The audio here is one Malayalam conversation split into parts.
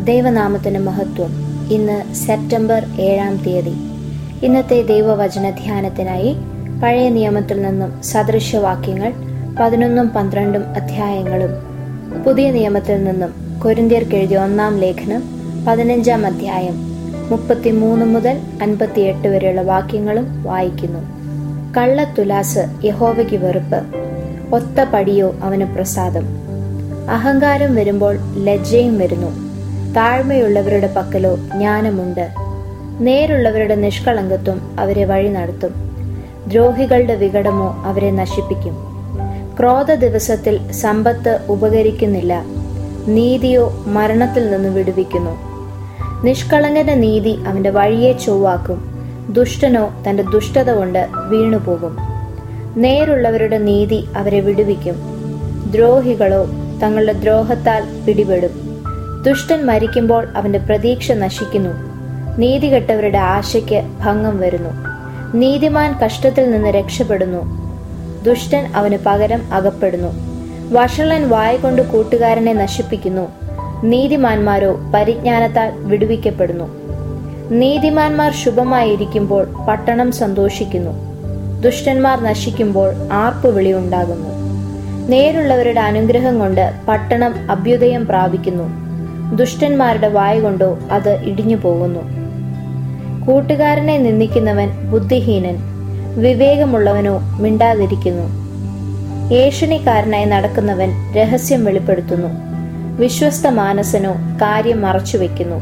ദൈവനാമത്തിന് മഹത്വം ഇന്ന് സെപ്റ്റംബർ ഏഴാം തീയതി ഇന്നത്തെ ദൈവവചന ധ്യാനത്തിനായി പഴയ നിയമത്തിൽ നിന്നും സദൃശവാക്യങ്ങൾ പതിനൊന്നും പന്ത്രണ്ടും അധ്യായങ്ങളും പുതിയ നിയമത്തിൽ നിന്നും കൊരിന്ത്യർക്ക് എഴുതിയ ഒന്നാം ലേഖനം പതിനഞ്ചാം അധ്യായം മുപ്പത്തിമൂന്ന് മുതൽ അൻപത്തിയെട്ട് വരെയുള്ള വാക്യങ്ങളും വായിക്കുന്നു കള്ളത്തുലാസ് യഹോവയ്ക്ക് വെറുപ്പ് ഒത്ത പടിയോ അവന് പ്രസാദം അഹങ്കാരം വരുമ്പോൾ ലജ്ജയും വരുന്നു താഴ്മയുള്ളവരുടെ പക്കലോ ജ്ഞാനമുണ്ട് നേരുള്ളവരുടെ നിഷ്കളങ്കത്വം അവരെ വഴി നടത്തും ദ്രോഹികളുടെ വികടമോ അവരെ നശിപ്പിക്കും ക്രോധ ദിവസത്തിൽ സമ്പത്ത് ഉപകരിക്കുന്നില്ല നീതിയോ മരണത്തിൽ നിന്ന് വിടുവിക്കുന്നു നിഷ്കളങ്കന്റെ നീതി അവന്റെ വഴിയെ ചൊവ്വാക്കും ദുഷ്ടനോ തന്റെ ദുഷ്ടത കൊണ്ട് വീണുപോകും നേരുള്ളവരുടെ നീതി അവരെ വിടുവിക്കും ദ്രോഹികളോ തങ്ങളുടെ ദ്രോഹത്താൽ പിടിപെടും ദുഷ്ടൻ മരിക്കുമ്പോൾ അവന്റെ പ്രതീക്ഷ നശിക്കുന്നു നീതികെട്ടവരുടെ ആശയ്ക്ക് ഭംഗം വരുന്നു നീതിമാൻ കഷ്ടത്തിൽ നിന്ന് രക്ഷപ്പെടുന്നു ദുഷ്ടൻ അവന് പകരം അകപ്പെടുന്നു വഷളൻ വായ കൊണ്ട് കൂട്ടുകാരനെ നശിപ്പിക്കുന്നു നീതിമാന്മാരോ പരിജ്ഞാനത്താൽ വിടുവിക്കപ്പെടുന്നു നീതിമാന്മാർ ശുഭമായിരിക്കുമ്പോൾ പട്ടണം സന്തോഷിക്കുന്നു ദുഷ്ടന്മാർ നശിക്കുമ്പോൾ ആർപ്പുവിളി ഉണ്ടാകുന്നു നേരുള്ളവരുടെ അനുഗ്രഹം കൊണ്ട് പട്ടണം അഭ്യുദയം പ്രാപിക്കുന്നു ദുഷ്ടന്മാരുടെ വായ കൊണ്ടോ അത് ഇടിഞ്ഞു പോകുന്നു കൂട്ടുകാരനെ നിന്ദിക്കുന്നവൻ ബുദ്ധിഹീനൻ വിവേകമുള്ളവനോ മിണ്ടാതിരിക്കുന്നു ഏഷണിക്കാരനായി നടക്കുന്നവൻ രഹസ്യം വെളിപ്പെടുത്തുന്നു വിശ്വസ്ത മാനസനോ കാര്യം മറച്ചുവെക്കുന്നു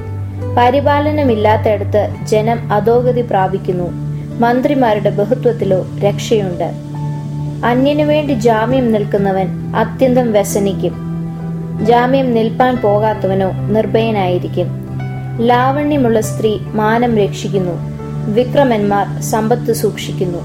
പരിപാലനമില്ലാത്തയിടത്ത് ജനം അധോഗതി പ്രാപിക്കുന്നു മന്ത്രിമാരുടെ ബഹുത്വത്തിലോ രക്ഷയുണ്ട് അന്യനു വേണ്ടി ജാമ്യം നിൽക്കുന്നവൻ അത്യന്തം വ്യസനിക്കും ജാമ്യം നിൽപ്പാൻ പോകാത്തവനോ നിർഭയനായിരിക്കും ലാവണ്യമുള്ള സ്ത്രീ മാനം രക്ഷിക്കുന്നു വിക്രമന്മാർ സമ്പത്ത് സൂക്ഷിക്കുന്നു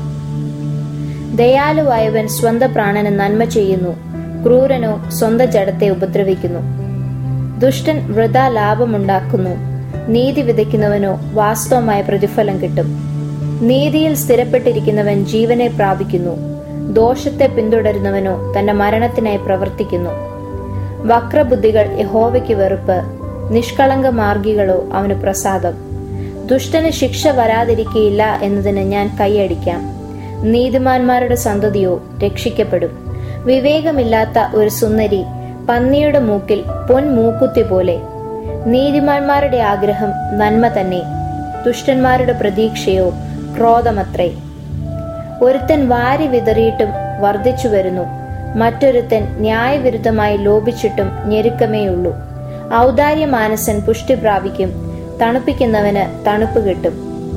ദയാലുവായവൻ സ്വന്ത പ്രാണന് നന്മ ചെയ്യുന്നു ക്രൂരനോ സ്വന്തം ജഡത്തെ ഉപദ്രവിക്കുന്നു ദുഷ്ടൻ വൃഥ ലാഭമുണ്ടാക്കുന്നു നീതി വിതയ്ക്കുന്നവനോ വാസ്തവമായ പ്രതിഫലം കിട്ടും നീതിയിൽ സ്ഥിരപ്പെട്ടിരിക്കുന്നവൻ ജീവനെ പ്രാപിക്കുന്നു ദോഷത്തെ പിന്തുടരുന്നവനോ തന്റെ മരണത്തിനായി പ്രവർത്തിക്കുന്നു വക്രബുദ്ധികൾ യഹോവയ്ക്ക് വെറുപ്പ് നിഷ്കളങ്ക മാർഗികളോ അവന് പ്രസാദം ദുഷ്ടന് ശിക്ഷ വരാതിരിക്കയില്ല എന്നതിന് ഞാൻ കൈയടിക്കാം നീതിമാന്മാരുടെ സന്തതിയോ രക്ഷിക്കപ്പെടും വിവേകമില്ലാത്ത ഒരു സുന്ദരി പന്നിയുടെ മൂക്കിൽ പൊൻ മൂക്കുത്തി പോലെ നീതിമാന്മാരുടെ ആഗ്രഹം നന്മ തന്നെ ദുഷ്ടന്മാരുടെ പ്രതീക്ഷയോ ക്രോധമത്രേ ഒരുത്തൻ വാരി വിതറിയിട്ടും വർദ്ധിച്ചു വരുന്നു മറ്റൊരുത്തൻ ന്യായവിരുദ്ധമായി ലോപിച്ചിട്ടും ഞെരുക്കമേയുള്ളൂ ഔദാര്യ മാനസൻ പുഷ്ടി പ്രാപിക്കും തണുപ്പിക്കുന്നവന് തണുപ്പ് കിട്ടും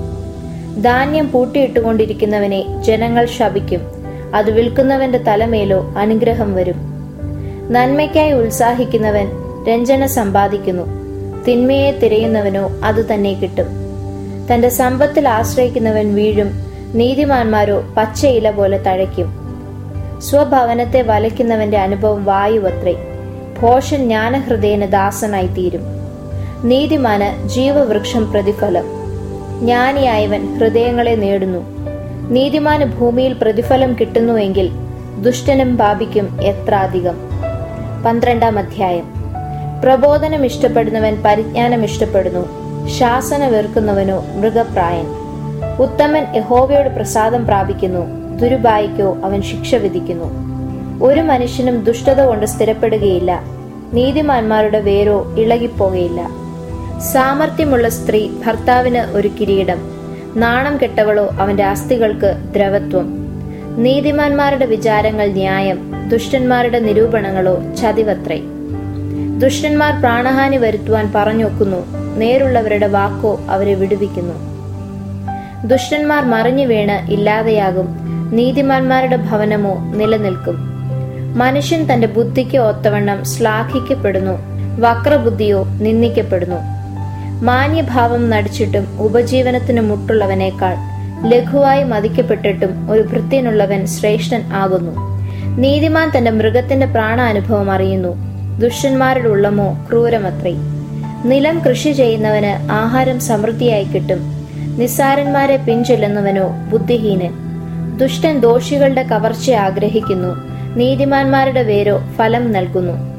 ധാന്യം പൂട്ടിയിട്ടുകൊണ്ടിരിക്കുന്നവനെ ജനങ്ങൾ ശപിക്കും അത് വിൽക്കുന്നവന്റെ തലമേലോ അനുഗ്രഹം വരും നന്മയ്ക്കായി ഉത്സാഹിക്കുന്നവൻ രഞ്ജന സമ്പാദിക്കുന്നു തിന്മയെ തിരയുന്നവനോ അത് തന്നെ കിട്ടും തന്റെ സമ്പത്തിൽ ആശ്രയിക്കുന്നവൻ വീഴും നീതിമാന്മാരോ പച്ചയില പോലെ തഴയ്ക്കും സ്വഭവനത്തെ വലയ്ക്കുന്നവന്റെ അനുഭവം വായുവത്രേ ഭോഷൻ ജ്ഞാനഹൃദയന് ദാസനായി തീരും നീതിമാന് ജീവവൃക്ഷം പ്രതിഫലം ജ്ഞാനിയായവൻ ഹൃദയങ്ങളെ നേടുന്നു നീതിമാന് ഭൂമിയിൽ പ്രതിഫലം കിട്ടുന്നുവെങ്കിൽ ദുഷ്ടനും പാപിക്കും എത്ര അധികം പന്ത്രണ്ടാം അധ്യായം പ്രബോധനം ഇഷ്ടപ്പെടുന്നവൻ പരിജ്ഞാനം ഇഷ്ടപ്പെടുന്നു ശാസന വെറുക്കുന്നവനോ മൃഗപ്രായൻ ഉത്തമൻ യഹോവയോട് പ്രസാദം പ്രാപിക്കുന്നു ദുരുബായിക്കോ അവൻ ശിക്ഷ വിധിക്കുന്നു ഒരു മനുഷ്യനും ദുഷ്ടത കൊണ്ട് സ്ഥിരപ്പെടുകയില്ല നീതിമാന്മാരുടെ വേരോ ഇളകിപ്പോകയില്ല സാമർഥ്യമുള്ള സ്ത്രീ ഭർത്താവിന് ഒരു കിരീടം നാണം കെട്ടവളോ അവന്റെ അസ്ഥികൾക്ക് ദ്രവത്വം നീതിമാന്മാരുടെ വിചാരങ്ങൾ ന്യായം ദുഷ്ടന്മാരുടെ നിരൂപണങ്ങളോ ചതിവത്രേ ദുഷ്ടന്മാർ പ്രാണഹാനി വരുത്തുവാൻ പറഞ്ഞൊക്കുന്നു നേരുള്ളവരുടെ വാക്കോ അവരെ വിടുവിക്കുന്നു ദുഷ്ടന്മാർ മറിഞ്ഞു വീണ് ഇല്ലാതെയാകും നീതിമാന്മാരുടെ ഭവനമോ നിലനിൽക്കും മനുഷ്യൻ തന്റെ ബുദ്ധിക്ക് ഒത്തവണ്ണം ശ്ലാഘിക്കപ്പെടുന്നു വക്രബുദ്ധിയോ നിന്ദിക്കപ്പെടുന്നു മാന്യഭാവം നടിച്ചിട്ടും ഉപജീവനത്തിന് മുട്ടുള്ളവനേക്കാൾ ലഘുവായി മതിക്കപ്പെട്ടിട്ടും ഒരു ഭൃത്യനുള്ളവൻ ശ്രേഷ്ഠൻ ആകുന്നു നീതിമാൻ തന്റെ മൃഗത്തിന്റെ പ്രാണാനുഭവം അറിയുന്നു ദുഷ്ടന്മാരുടെ ഉള്ളമോ ക്രൂരമത്രേ നിലം കൃഷി ചെയ്യുന്നവന് ആഹാരം സമൃദ്ധിയായി കിട്ടും നിസ്സാരന്മാരെ പിൻചെല്ലുന്നവനോ ബുദ്ധിഹീനൻ ദുഷ്ടൻ ദോഷികളുടെ കവർച്ച ആഗ്രഹിക്കുന്നു നീതിമാന്മാരുടെ വേരോ ഫലം നൽകുന്നു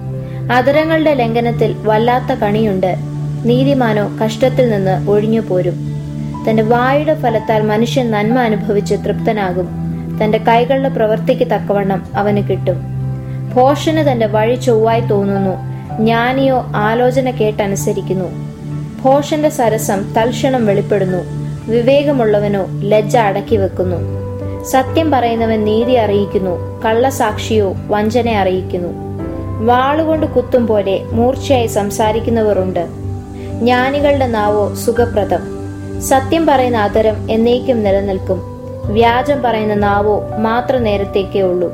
അതരങ്ങളുടെ ലംഘനത്തിൽ വല്ലാത്ത കണിയുണ്ട് നീതിമാനോ കഷ്ടത്തിൽ നിന്ന് ഒഴിഞ്ഞു പോരും തന്റെ വായുടെ ഫലത്താൽ മനുഷ്യൻ നന്മ അനുഭവിച്ച് തൃപ്തനാകും തന്റെ കൈകളുടെ പ്രവൃത്തിക്ക് തക്കവണ്ണം അവന് കിട്ടും ഭോഷന് തന്റെ വഴി ചൊവ്വായി തോന്നുന്നു ജ്ഞാനിയോ ആലോചന കേട്ടനുസരിക്കുന്നു ഭോഷന്റെ സരസം തൽക്ഷണം വെളിപ്പെടുന്നു വിവേകമുള്ളവനോ ലജ്ജ അടക്കി വെക്കുന്നു സത്യം പറയുന്നവൻ നീതി അറിയിക്കുന്നു കള്ളസാക്ഷിയോ വഞ്ചന അറിയിക്കുന്നു വാളുകൊണ്ട് കുത്തും പോലെ മൂർച്ചയായി സംസാരിക്കുന്നവരുണ്ട് ജ്ഞാനികളുടെ നാവോ സുഖപ്രദം സത്യം പറയുന്ന അതരം എന്നേക്കും നിലനിൽക്കും വ്യാജം പറയുന്ന നാവോ മാത്ര നേരത്തേക്കേ ഉള്ളൂ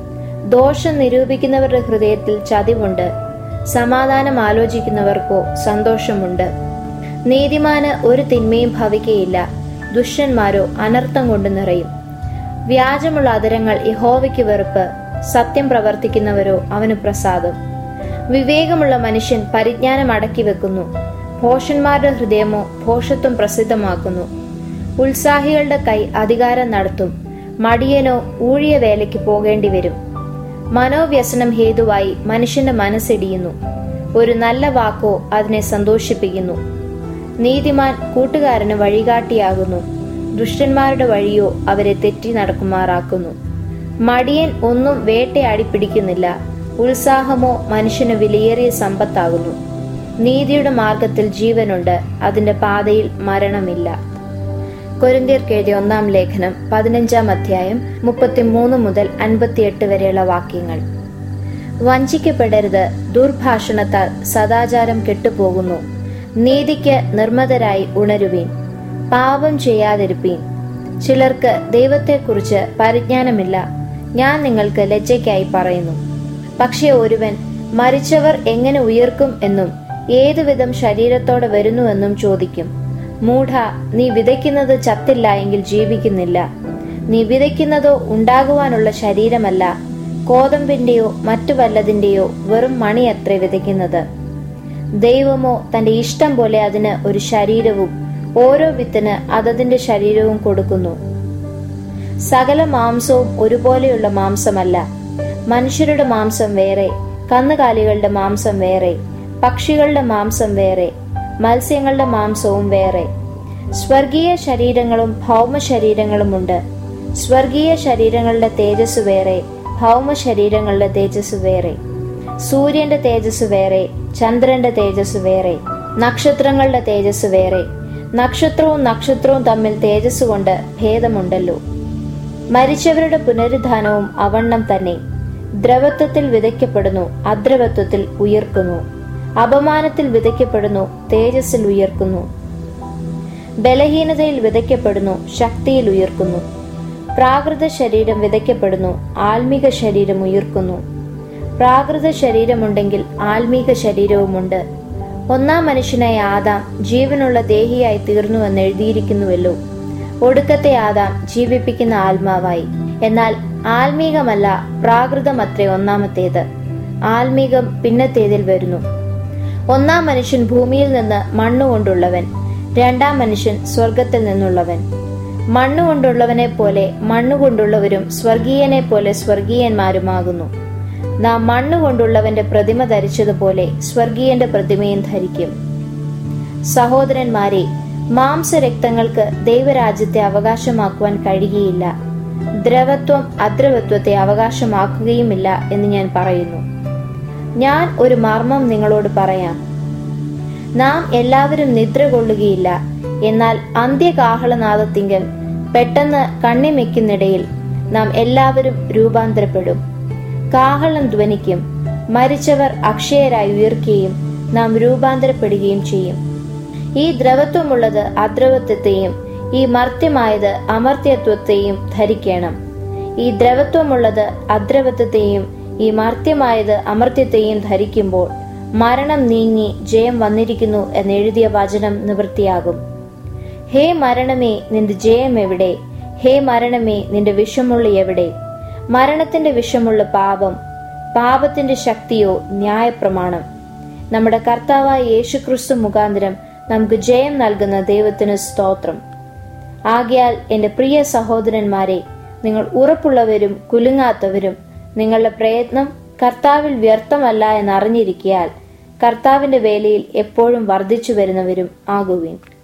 ദോഷം നിരൂപിക്കുന്നവരുടെ ഹൃദയത്തിൽ ചതിവുണ്ട് സമാധാനം ആലോചിക്കുന്നവർക്കോ സന്തോഷമുണ്ട് നീതിമാന് ഒരു തിന്മയും ഭവിക്കയില്ല ദുഷ്ടന്മാരോ അനർത്ഥം കൊണ്ട് നിറയും വ്യാജമുള്ള അതരങ്ങൾ യഹോവയ്ക്ക് വെറുപ്പ് സത്യം പ്രവർത്തിക്കുന്നവരോ അവന് പ്രസാദം വിവേകമുള്ള മനുഷ്യൻ പരിജ്ഞാനം അടക്കി വെക്കുന്നു ഭോഷന്മാരുടെ ഹൃദയമോ ഭോഷത്വം പ്രസിദ്ധമാക്കുന്നു ഉത്സാഹികളുടെ കൈ അധികാരം നടത്തും മടിയനോ ഊഴിയ വേലയ്ക്ക് പോകേണ്ടി വരും മനോവ്യസനം ഹേതുവായി മനുഷ്യന്റെ മനസ്സിടിയുന്നു ഒരു നല്ല വാക്കോ അതിനെ സന്തോഷിപ്പിക്കുന്നു നീതിമാൻ കൂട്ടുകാരന് വഴികാട്ടിയാകുന്നു ദുഷ്ടന്മാരുടെ വഴിയോ അവരെ തെറ്റി നടക്കുമാറാക്കുന്നു മടിയൻ ഒന്നും വേട്ടയാടി പിടിക്കുന്നില്ല ഉത്സാഹമോ മനുഷ്യന് വിലയേറിയ സമ്പത്താകുന്നു നീതിയുടെ മാർഗത്തിൽ ജീവനുണ്ട് അതിന്റെ പാതയിൽ മരണമില്ല കൊരിന്ത്യർക്ക് എഴുതിയ ഒന്നാം ലേഖനം പതിനഞ്ചാം അധ്യായം മുപ്പത്തിമൂന്ന് മുതൽ അൻപത്തിയെട്ട് വരെയുള്ള വാക്യങ്ങൾ വഞ്ചിക്കപ്പെടരുത് ദുർഭാഷണത്താൽ സദാചാരം കെട്ടുപോകുന്നു നീതിക്ക് നിർമ്മതരായി ഉണരുവീൻ പാപം ചെയ്യാതിരുപ്പീൻ ചിലർക്ക് ദൈവത്തെക്കുറിച്ച് പരിജ്ഞാനമില്ല ഞാൻ നിങ്ങൾക്ക് ലജ്ജയ്ക്കായി പറയുന്നു പക്ഷേ ഒരുവൻ മരിച്ചവർ എങ്ങനെ ഉയർക്കും എന്നും ഏതുവിധം ശരീരത്തോടെ വരുന്നുവെന്നും ചോദിക്കും മൂഢ നീ വിതയ്ക്കുന്നത് ചത്തില്ല എങ്കിൽ ജീവിക്കുന്നില്ല നീ വിതയ്ക്കുന്നതോ ഉണ്ടാകുവാനുള്ള ശരീരമല്ല കോതമ്പിന്റെയോ മറ്റു വല്ലതിന്റെയോ വെറും മണിയത്രേ വിതയ്ക്കുന്നത് ദൈവമോ തന്റെ ഇഷ്ടം പോലെ അതിന് ഒരു ശരീരവും ഓരോ വിത്തിന് അതതിന്റെ ശരീരവും കൊടുക്കുന്നു സകല മാംസവും ഒരുപോലെയുള്ള മാംസമല്ല മനുഷ്യരുടെ മാംസം വേറെ കന്നുകാലികളുടെ മാംസം വേറെ പക്ഷികളുടെ മാംസം വേറെ മത്സ്യങ്ങളുടെ മാംസവും വേറെ സ്വർഗീയ ശരീരങ്ങളും ഭൗമ ശരീരങ്ങളുമുണ്ട് സ്വർഗീയ ശരീരങ്ങളുടെ തേജസ് വേറെ ഭൗമ ശരീരങ്ങളുടെ തേജസ് വേറെ സൂര്യന്റെ തേജസ് വേറെ ചന്ദ്രന്റെ തേജസ് വേറെ നക്ഷത്രങ്ങളുടെ തേജസ് വേറെ നക്ഷത്രവും നക്ഷത്രവും തമ്മിൽ തേജസ് കൊണ്ട് ഭേദമുണ്ടല്ലോ മരിച്ചവരുടെ പുനരുദ്ധാനവും അവണ്ണം തന്നെ ദ്രവത്വത്തിൽ വിതയ്ക്കപ്പെടുന്നു അദ്രവത്വത്തിൽ ഉയർക്കുന്നു അപമാനത്തിൽ വിതയ്ക്കപ്പെടുന്നു തേജസ്സിൽ ഉയർക്കുന്നു ബലഹീനതയിൽ വിതയ്ക്കപ്പെടുന്നു ശക്തിയിൽ ഉയർക്കുന്നു പ്രാകൃത ശരീരം വിതയ്ക്കപ്പെടുന്നു ആത്മീക ശരീരം ഉയർക്കുന്നു പ്രാകൃത ശരീരമുണ്ടെങ്കിൽ ആത്മീക ശരീരവുമുണ്ട് ഒന്നാം മനുഷ്യനായ ആദാം ജീവനുള്ള ദേഹിയായി തീർന്നുവെന്ന് എഴുതിയിരിക്കുന്നുവല്ലോ ഒടുക്കത്തെ ആദാം ജീവിപ്പിക്കുന്ന ആത്മാവായി എന്നാൽ ആത്മീകമല്ല പ്രാകൃതമത്രേ ഒന്നാമത്തേത് ആത്മീകം പിന്നത്തേതിൽ വരുന്നു ഒന്നാം മനുഷ്യൻ ഭൂമിയിൽ നിന്ന് മണ്ണുകൊണ്ടുള്ളവൻ രണ്ടാം മനുഷ്യൻ സ്വർഗത്തിൽ നിന്നുള്ളവൻ മണ്ണുകൊണ്ടുള്ളവനെ പോലെ മണ്ണുകൊണ്ടുള്ളവരും സ്വർഗീയനെ പോലെ സ്വർഗീയന്മാരുമാകുന്നു നാം മണ്ണുകൊണ്ടുള്ളവന്റെ പ്രതിമ ധരിച്ചതുപോലെ സ്വർഗീയന്റെ പ്രതിമയും ധരിക്കും സഹോദരന്മാരെ മാംസരക്തങ്ങൾക്ക് ദൈവരാജ്യത്തെ അവകാശമാക്കുവാൻ കഴിയുകയില്ല ദ്രവത്വം അദ്രവത്വത്തെ അവകാശമാക്കുകയുമില്ല എന്ന് ഞാൻ പറയുന്നു ഞാൻ ഒരു മർമ്മം നിങ്ങളോട് പറയാം നാം എല്ലാവരും നിദ്ര കൊള്ളുകയില്ല എന്നാൽ അന്ത്യകാഹളനാദത്തിങ്കൽ പെട്ടെന്ന് കണ്ണിമെക്കുന്നിടയിൽ നാം എല്ലാവരും രൂപാന്തരപ്പെടും കാഹളം ധ്വനിക്കും മരിച്ചവർ അക്ഷയരായി ഉയർക്കുകയും നാം രൂപാന്തരപ്പെടുകയും ചെയ്യും ഈ ദ്രവത്വമുള്ളത് അദ്രവത്വത്തെയും ഈ മർത്യമായത് അമർത്യത്വത്തെയും ധരിക്കണം ഈ ദ്രവത്വമുള്ളത് അദ്രവത്വത്തെയും ഈ മർത്യമായത് അമർത്യത്തെയും ധരിക്കുമ്പോൾ മരണം നീങ്ങി ജയം വന്നിരിക്കുന്നു എന്നെഴുതിയ വചനം നിവൃത്തിയാകും ഹേ മരണമേ നിന്റെ ജയം എവിടെ ഹേ മരണമേ നിന്റെ വിഷമുള്ള എവിടെ മരണത്തിന്റെ വിഷമുള്ള പാപം പാപത്തിന്റെ ശക്തിയോ ന്യായപ്രമാണം നമ്മുടെ കർത്താവായ യേശുക്രിസ്തു മുഖാന്തരം നമുക്ക് ജയം നൽകുന്ന ദൈവത്തിന് സ്തോത്രം ആകയാൽ എൻ്റെ പ്രിയ സഹോദരന്മാരെ നിങ്ങൾ ഉറപ്പുള്ളവരും കുലുങ്ങാത്തവരും നിങ്ങളുടെ പ്രയത്നം കർത്താവിൽ വ്യർത്ഥമല്ല എന്നറിഞ്ഞിരിക്കിയാൽ കർത്താവിന്റെ വേലയിൽ എപ്പോഴും വർദ്ധിച്ചു വരുന്നവരും ആകുവിൻ